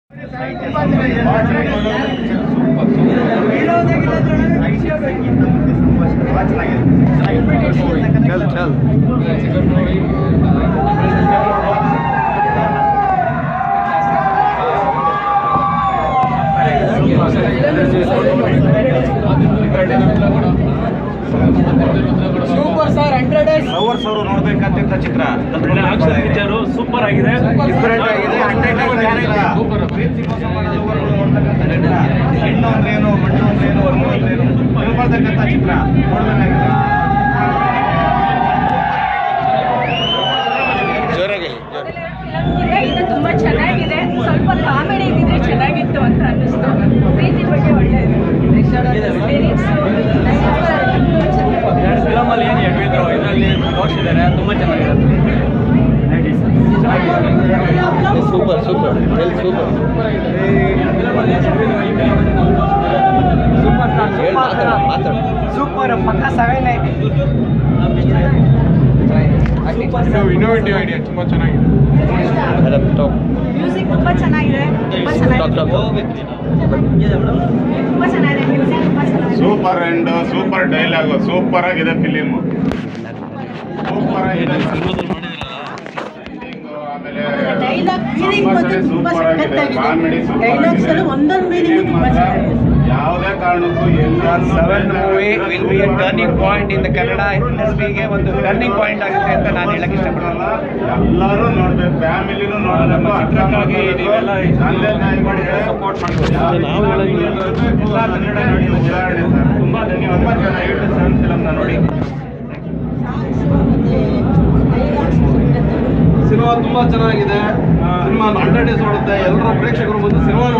ಚಲ್ ಚಲ್ super sir hundred lovers ಅವರು ನೋಡ್ಬೇಕಂತ ಚಿತ್ರ ಆಕ್ಷನ್ ಪಿಕ್ಚರ್ ಸೂಪರ್ ಆಗಿದೆ ಡಿಫ್ರೆಂಟ್ ಆಗಿದೆ ಹಂಡ್ರೆಡ್ ಸೂಪರ್ ಪ್ರೀತಿ ಮೋಸ ಮಾಡೋದು ಅವರು ನೋಡ್ತಕ್ಕಂಥ ಚಿತ್ರ ಹೆಣ್ಣು ಅಂದ್ರೇನು ಮಣ್ಣು ಅಂದ್ರೇನು ವರ್ಣ ಅಂದ್ರೇನು ತಿಳ್ಕೊಳ್ತಕ್ಕಂಥ ಚಿತ್ರ ನೋಡ್ಬೇಕಾಗಿದೆ ಜೋರಾಗಿ ಇದೆ ಇದು ತುಂಬಾ ಚೆನ್ನಾಗಿದೆ ಸ್ವಲ್ಪ ಕಾಮಿಡಿ ಇದ್ದಿದ್ರೆ ಚೆನ್ನಾಗಿತ್ತು ಅಂತ ಅನ್ನಿಸ್ತು ಪ್ರೀತಿ ಬಗ್ಗೆ ಒಳ್ಳೆಯದು ಫಿಲಮ್ ಅಲ್ಲಿ ಏನು ಹೇಳಿದ್ರು ಇದರಲ್ಲಿ ತೋರಿಸಿದ್ದಾರೆ ತುಂಬಾ ಚೆನ್ನಾಗಿದೆ super super well super super ಪಕ್ಕ ಸೆವೆನ್ ಐತಿ ಇನ್ನೋವೇಟಿವ್ ಐಡಿಯಾ ತುಂಬಾ ಚೆನ್ನಾಗಿದೆ ಮ್ಯೂಸಿಕ್ ತುಂಬಾ ಚೆನ್ನಾಗಿದೆ ತುಂಬಾ ಚೆನ್ನಾಗಿದೆ ತುಂಬಾ ಚೆನ್ನಾಗಿದೆ ಮ್ಯೂಸಿಕ್ ತುಂಬಾ ಚೆನ್ನಾಗಿದೆ super and super dialogue super ಆಗಿದೆ ಫಿಲಿಮ್ ಸೂಪರ್ ಆಗಿದೆ ಆಮೇಲೆ ಡೈಲಾಗ್ ಮೀನಿಂಗ್ ಮಾತ್ರ ತುಂಬಾ ಸೂಪರ್ ಆಗಿದೆ ಸಖತ್ತಾಗಿದೆ ಕಾಮಿಡಿ ಡೈಲಾಗ್ಸ್ ಅಲ್ಲಿ ಒಂದೊಂದು ಮೀನಿಂಗ್ ತುಂಬಾ ಚೆನ್ನಾಗಿದೆ ಯಾವುದೇ ಕಾರಣಕ್ಕೂ seven movie will be a turning point in the Kannada ಇಂಡಸ್ಟ್ರಿಗೆ ಒಂದು ಟರ್ನಿಂಗ್ ಪಾಯಿಂಟ್ ಆಗುತ್ತೆ ಅಂತ ನಾನು ಹೇಳಕ್ ಇಷ್ಟಪಡಲ್ಲ ಎಲ್ಲರೂ ನೋಡ್ಬೇಕು ಫ್ಯಾಮಿಲಿನೂ ನೋಡಬೇಕು ಚಿತ್ರಕ್ಕಾಗಿ ನೀವೆಲ್ಲ ತಂದೆ ತಾಯಿಗಳಿಗೆ ಸಪೋರ್ಟ್ ಮಾಡ್ಬೇಕು ನಾವು ಎಲ್ಲ ಕನ್ನಡ ನೋಡಿ ಉದಾಹರಣೆ ಸರ್ ತುಂಬಾ ಧನ್ಯವಾದ ತುಂಬಾ ಚೆನ್ನಾಗಿದೆ ಸೆವೆನ್ ಫಿಲಮ್ನ ನೋಡಿ ಸಿನಿಮಾ ತುಂಬಾ ಚೆನ್ನಾಗಿದೆ ಸಿನಿಮಾ ಹಂಡ್ರೆಡ್ ಡೇಸ್ ನೋಡುತ್ತೆ ಎಲ್ಲರೂ ಪ್ರೇಕ್ಷಕರು ಬಂದು ಸಿನಿಮಾ